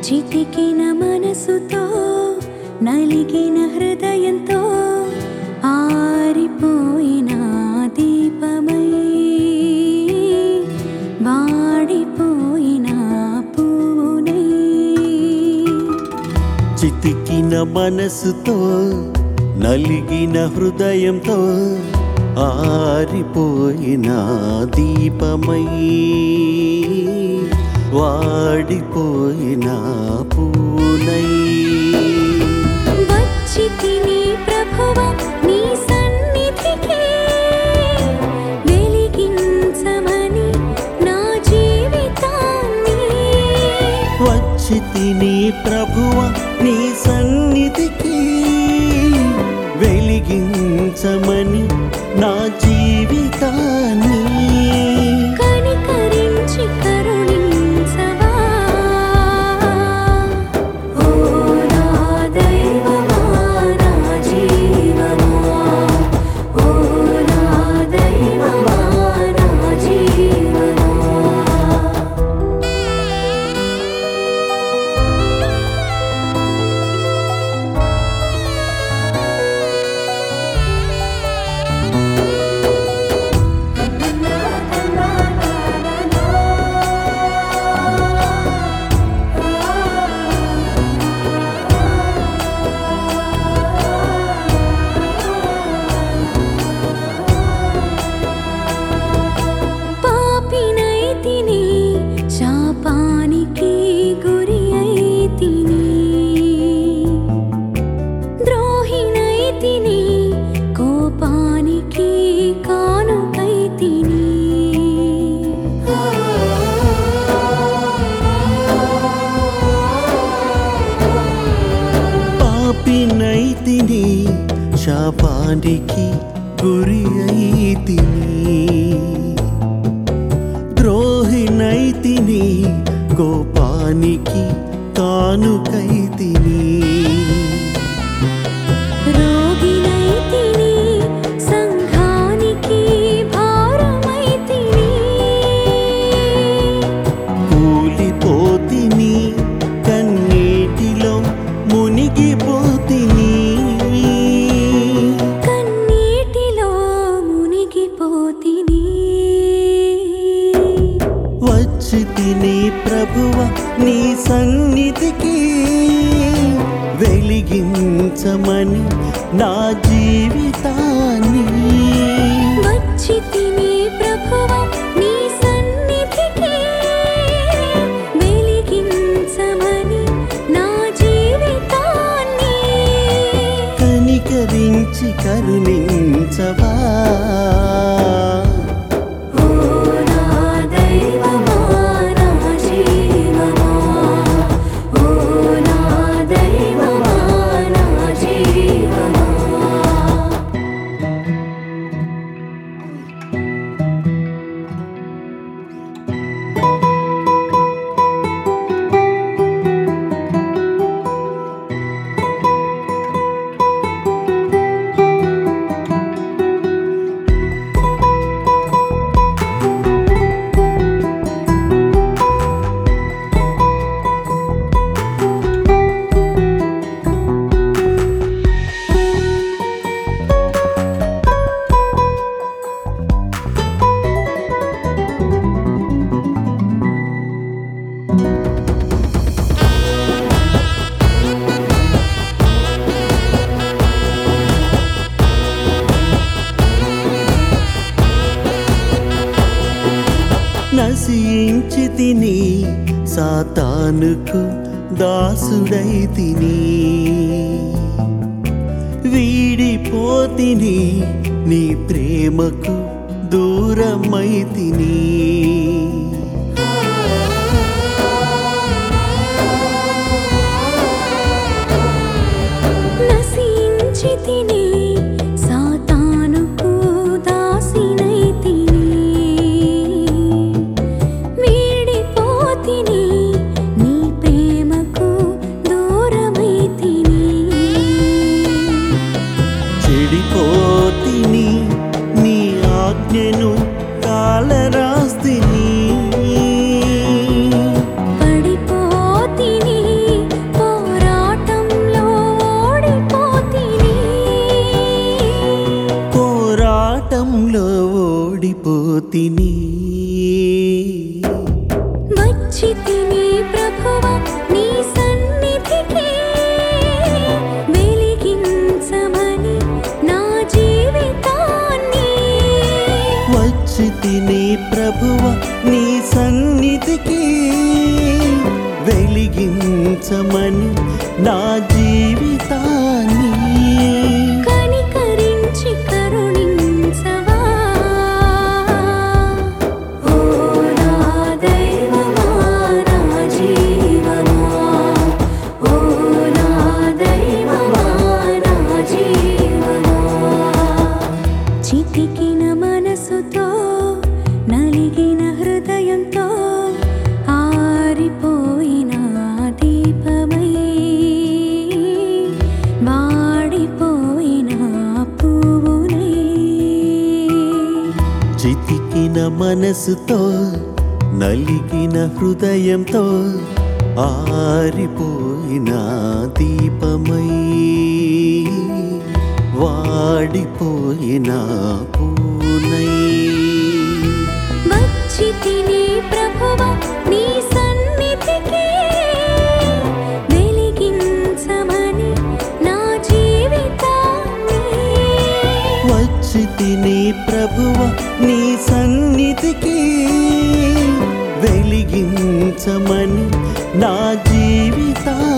చితికిన మనసుతో నలిగిన హృదయంతో ఆరిపోయిన దీపమై వాడిపోయిన పూనై చితికిన మనసుతో నలిగిన హృదయంతో ఆరిపోయిన దీపమై వాడిపోయిన పూనై వచ్చి తిని ప్రభువ నీ సన్నిధికి వెలిగించమని నా జీవితాన్ని వచ్చి తిని ప్రభువ నీ సన్నిధికి వెలిగించమని నా జీవితాన్ని కనికరించి కరుణించవా ఓ నా దైవమా నా జీవమా ఓ నా దైవమా నా జీవమా పాపినైతిని శాపానికి గురి అయితిని ద్రోహినైతిని కోపానికి కానుకైతిని పాపినైతిని శాపానికి గురి అయితిని ద్రోహినైతిని కోపానికి కానుకైతిని రోగినైతిని సంఘానికి భారమైతిని కూలిపోతిని కన్నీటిలో మునిగిపోతిని కన్నీటిలో మునిగిపోతిని వచ్చి తిని ప్రభువ నీ సన్నిధికి వెలిగించమని నా జీవితాన్ని వచ్చి తిని ప్రభువ నీ సన్నిధికి వెలిగించమని నా జీవితాన్ని కనికరించి కరుణించవా ఓ నా దైవమా నా జీవమా ఓ నా దైవమా నా జీవమా నశించి తిని సాతానుకు దాసుడై తిని వీడిపోతిని నీ ప్రేమకు దూరమై తిని నశించి తిని సాతానుకు దాసినైతిని వీడిపోతిని నీ ప్రేమకు దూరమైతిని చెడిపోతిని నీ ఆజ్ఞను కాలరాస్తిని పడిపోతిని తిని వచ్చి తిని ప్రభువ నీ సన్నిధికి వెలిగించమని నా జీవితాన్ని వచ్చి తిని ప్రభువ నీ సన్నిధికి వెలిగించమని నా జీవితాన్ని కనికరించి కరుణించవా ఓ నా దైవమా నా జీవమా ఓ నా దైవమా నా జీవమా చితికిన మనసుతో నలిగిన హృదయంతో ఆరిపోయిన దీపమై వాడిపోయిన పువ్వునై చితికిన మనసుతో నలిగిన హృదయంతో ఆరిపోయిన దీపమై వాడిపోయిన పూనై వచ్చి తిని ప్రభువ నీ సన్నిధికి వెలిగించమని నా జీవితాన్ని వచ్చి తిని ప్రభువ నీ సన్నిధికి వెలిగించమని నా జీవితా